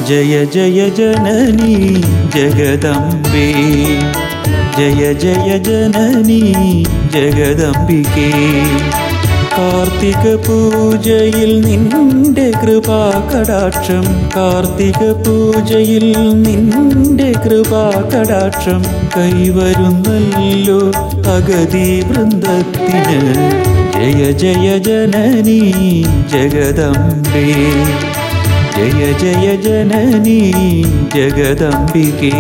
ജയ ജയ ജനനി ജഗദംബേ ജയ ജയ ജനനി ജഗദംബികേ കാർത്തിക പൂജയിൽ നിന്റെ കൃപാ കടാക്ഷം കാർത്തിക പൂജയിൽ നിന്റെ കൃപാ കടാക്ഷം കൈവരുന്നല്ലോ അഗതി വൃന്ദത്തിന് ജയ ജയ ജനനി ജഗദംബേ ജയ ജയ ജനനി ജഗദംബികേ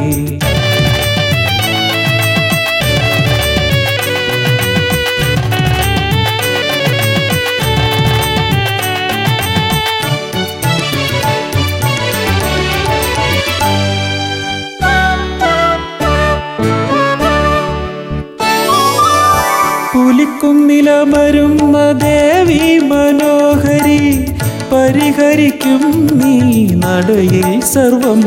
പുലിക്കുന്നിലമരുന്ന ദേവി മനോഹരി പരിഹരിക്കും നീ നടയിൽ സർവം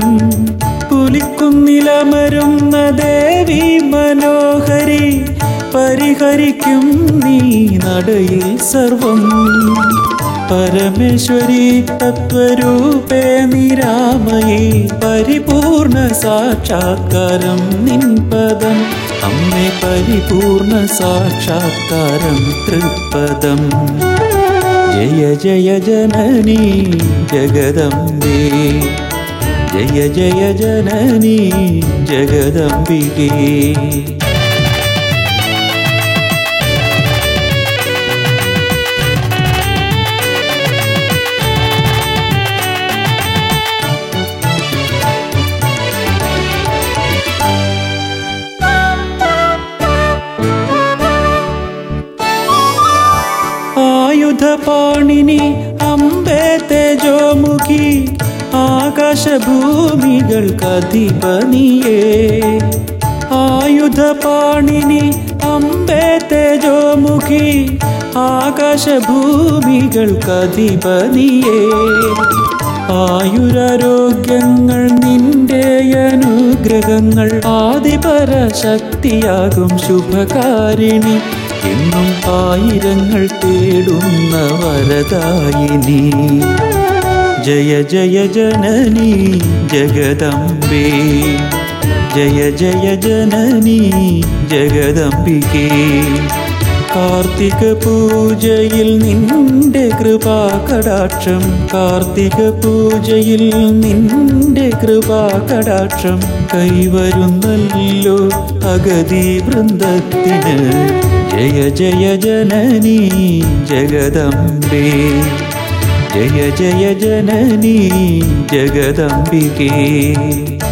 പുലിക്കുന്നിലമരുന്ന ദേവി മനോഹരി പരിഹരിക്കും നീ നടയിൽ സർവം പരമേശ്വരി തത്വരൂപേ നിരാമയേ പരിപൂർണ സാക്ഷാത്കാരം നിൻ പദം അമ്മേ പരിപൂർണ സാക്ഷാത്കാരം തൃപ്പദം ജയ ജയ ജനനി ജഗദംബേ ജയ ജയ ജനനി ജഗദംബികേ ആയുധപാണിനി അമ്പേ തേജോമുഖി ആകാശഭൂമികൾക്കധിപനിയേ ആയുധപാണിനി അമ്പേ തേജോമുഖി ആകാശഭൂമികൾക്കധിപനിയേ ആയുരാരോഗ്യങ്ങൾ നിന്റെ അനുഗ്രഹങ്ങൾ ആദിപരശക്തിയാകും ശുഭകാരിണി എന്നും ആയിരങ്ങൾ തേടുന്ന വരദായിനി ജയ ജയ ജനനി ജഗദംബേ ജയ ജയ ജനനി ജഗദംബികേ കാർത്തിക പൂജയിൽ നിന്റെ കൃപാ കടാക്ഷം കാർത്തിക പൂജയിൽ നിന്റെ കൃപാ കടാക്ഷം കൈവരുന്നല്ലോ അഗതി വൃന്ദത്തിന് ജയ ജയ ജനനി ജഗദംബേ ജയ ജയ ജനനി ജഗദംബികേ